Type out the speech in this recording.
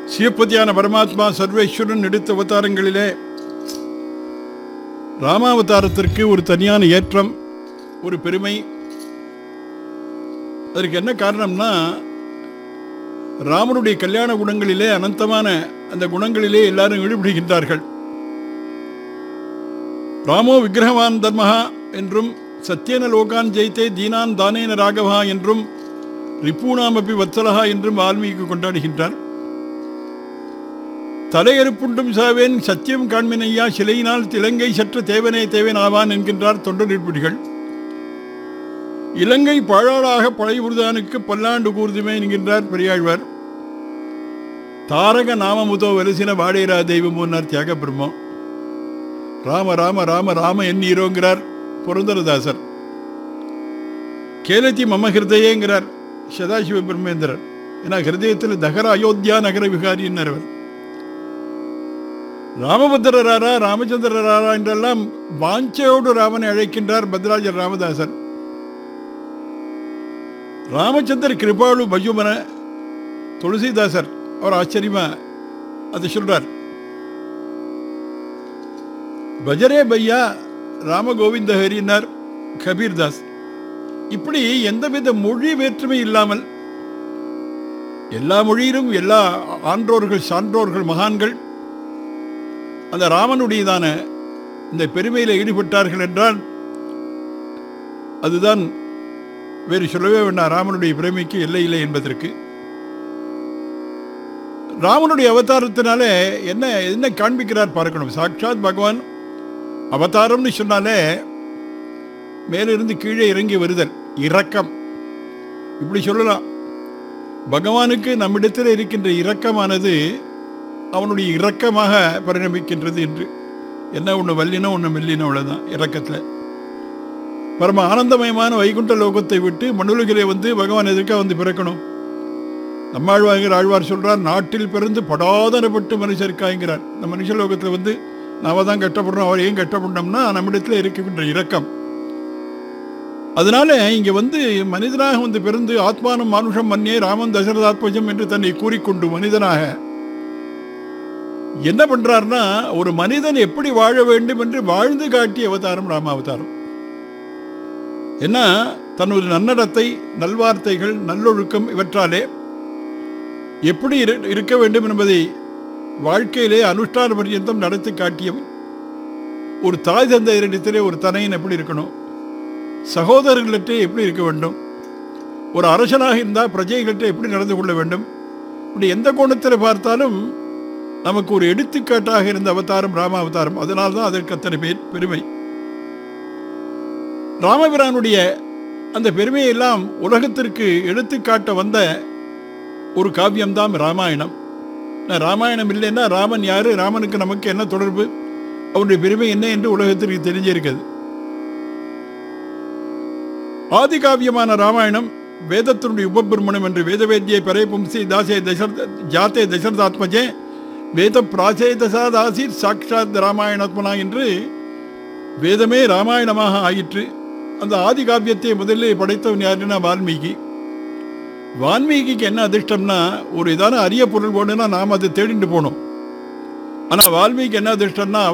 சிவபதியான பரமாத்மா சர்வேஸ்வரன் எடுத்த அவதாரங்களிலே ராமாவதாரத்திற்கு ஒரு தனியான ஏற்றம் ஒரு பெருமை அதற்கு என்ன காரணம்னா ராமனுடைய கல்யாண குணங்களிலே அனந்தமான அந்த குணங்களிலே எல்லாரும் ஈடுபடுகின்றார்கள் ராமோ விக்கிரகவான் தர்மஹா என்றும் சத்தியன லோகான் ஜெயித்தே தீனான் தானேன ராகவா என்றும் ரிப்பூனாமப்பி வத்சலஹா என்றும் வால்மீகி கொண்டாடுகின்றார் தலையறுப்புண்டும் சாவேன் சத்தியம் காண்மினையா சிலையினால் திலங்கை சற்று தேவனே தேவன் ஆவான் என்கின்றார் தொண்டர்பிடிகள் இலங்கை பாழாளாக பழையுறுதானுக்கு பல்லாண்டு கூர்துமே என்கின்றார் பெரியாழ்வார் தாரக நாமமுதோ வலசின வாடேரா தெய்வம் முன்னார் தியாக பிரம்மம் ராம ராம ராம ராம எண்ணீரோங்கிறார் புரந்தரதாசர் கேலத்தி மம ஹிருதயேங்கிறார் சதாசிவ பிரம்மேந்திரர் ஏன்னா ஹிருதயத்தில் தகர அயோத்தியா நகர விகாரின்னார் அவர் ராமபத்திரராரா ராமச்சந்திரராரா என்றெல்லாம் வாஞ்சையோடு ராமனை அழைக்கின்றார் பத்ராஜர் ராமதாசர் ராமச்சந்திர கிருபாலு பஜுமன துளசிதாசர் அவர் ஆச்சரியமா அதை சொல்றார் பஜரே பையா ராமகோவிந்த ஹரினார் கபீர்தாஸ் இப்படி எந்தவித மொழி வேற்றுமை இல்லாமல் எல்லா மொழியிலும் எல்லா ஆன்றோர்கள் சான்றோர்கள் மகான்கள் அந்த ராமனுடையதான இந்த பெருமையில் ஈடுபட்டார்கள் என்றால் அதுதான் வேறு சொல்லவே வேண்டாம் ராமனுடைய பிரமைக்கு எல்லை இல்லை என்பதற்கு ராமனுடைய அவதாரத்தினாலே என்ன என்ன காண்பிக்கிறார் பார்க்கணும் சாட்சாத் பகவான் அவதாரம்னு சொன்னாலே மேலிருந்து கீழே இறங்கி வருதல் இரக்கம் இப்படி சொல்லலாம் பகவானுக்கு நம்மிடத்தில் இருக்கின்ற இரக்கமானது அவனுடைய இரக்கமாக பரிணமிக்கின்றது என்று என்ன ஒன்று வல்லினோ ஒன்று மெல்லினோ அவ்வளோதான் இரக்கத்தில் பரம ஆனந்தமயமான வைகுண்ட லோகத்தை விட்டு மண்ணுலகிலே வந்து பகவான் எதுக்காக வந்து பிறக்கணும் நம்மாழ்வாங்கிற ஆழ்வார் சொல்றார் நாட்டில் பிறந்து படாதனப்பட்டு மனுஷருக்காய்ங்கிறார் இந்த மனுஷ லோகத்தில் வந்து நாம தான் கட்டப்படுறோம் அவர் ஏன் கட்டப்படணும்னா நம்மிடத்தில் இருக்கின்ற இரக்கம் அதனால இங்க வந்து மனிதனாக வந்து பிறந்து ஆத்மானம் மானுஷம் மன்னியே ராமன் தசரதாத்மஜம் என்று தன்னை கூறிக்கொண்டு மனிதனாக என்ன பண்றார்னா ஒரு மனிதன் எப்படி வாழ வேண்டும் என்று வாழ்ந்து காட்டிய அவதாரம் ராமாவதாரம் என்ன தன்னுடைய நன்னடத்தை நல்வார்த்தைகள் நல்லொழுக்கம் இவற்றாலே எப்படி இரு- இருக்க வேண்டும் என்பதை வாழ்க்கையிலே அனுஷ்டான பர்யந்தம் நடத்தி காட்டியவன் ஒரு தாய் தந்தையரிடத்திலே ஒரு தனையன் எப்படி இருக்கணும் சகோதரர்களிடத்தே எப்படி இருக்க வேண்டும் ஒரு அரசனாக இருந்தால் பிரஜைகள்கிட்ட எப்படி நடந்து கொள்ள வேண்டும் இப்படி எந்த கோணத்தில் பார்த்தாலும் நமக்கு ஒரு எடுத்துக்காட்டாக இருந்த அவதாரம் ராம அவதாரம் அதனால்தான் அதற்கு அத்தனை பேர் பெருமை ராமபிரானுடைய அந்த பெருமையெல்லாம் உலகத்திற்கு எடுத்துக்காட்ட வந்த ஒரு காவியம்தான் ராமாயணம் நான் ராமாயணம் இல்லைன்னா ராமன் யாரு ராமனுக்கு நமக்கு என்ன தொடர்பு அவருடைய பெருமை என்ன என்று உலகத்திற்கு தெரிஞ்சிருக்கிறது ஆதி காவியமான ராமாயணம் வேதத்தினுடைய உபபிரமணம் என்று வேதவேத்தியை பரே பும்சி தாசே தசரத ஜாத்தே தசரதாத்மஜே வேத பிராச்சே தசாதாசீர் சாட்சாத் ராமாயணாத்மனா என்று வேதமே ராமாயணமாக ஆயிற்று அந்த ஆதி காவியத்தை முதலில் படைத்தவன் யாருன்னா வால்மீகி வால்மீகிக்கு என்ன அதிர்ஷ்டம்னா ஒரு இதான அரிய பொருள் வேணும்னா நாம் அதை தேடிட்டு போனோம் ஆனால் வால்மீகி என்ன அதிர்ஷ்டம்னா